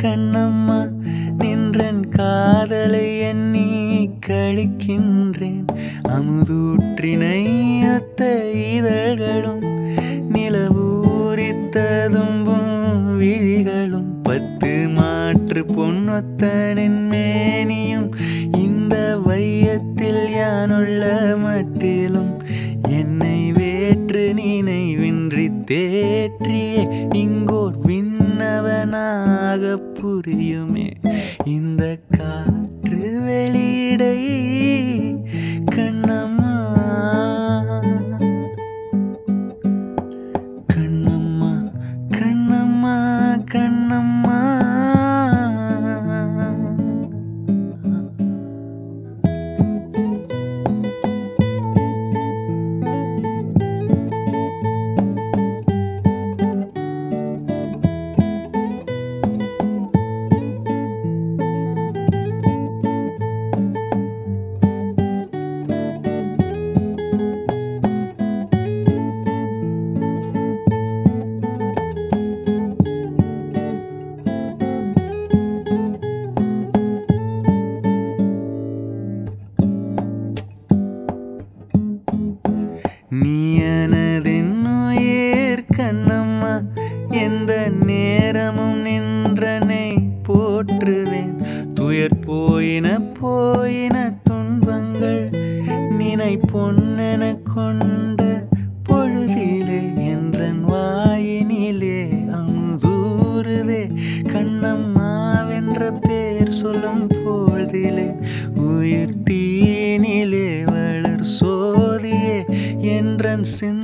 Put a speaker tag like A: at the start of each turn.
A: கண்ணம்மா நின்றன் காதலை எண்ணி கழிக்கின்றேன் அமுதூற்றினை அத்த இதழ்களும் நிலவூரித்ததும்பும் விழிகளும் பத்து மாற்று பொன்னொத்தனின் மேனியும் இந்த வையத்தில் யானுள்ள மட்டிலும் என்னை வேற்று நினைவின்றி தேற்றியே இங்கோர் விண்ணவனாக புரியுமே இந்த காற்று வெளியிடை கண்ணம்மா கண்ணம்மா கண்ணம்மா கண்ணம்மா நீ எனதென்னுயிர் கண்ணம்மா எந்த நேரமும் நின்றனை போற்றுவேன் துயர் போயின போயின துன்பங்கள் நினை பொன்னென கொண்ட பொழுதிலே என்றன் வாயினிலே அமுதூறுதே கண்ணம்மாவென்ற பேர் சொல்லும் பொழுதிலே உயிர் தீனிலே வளர் சோதியே என்றன் சிந்த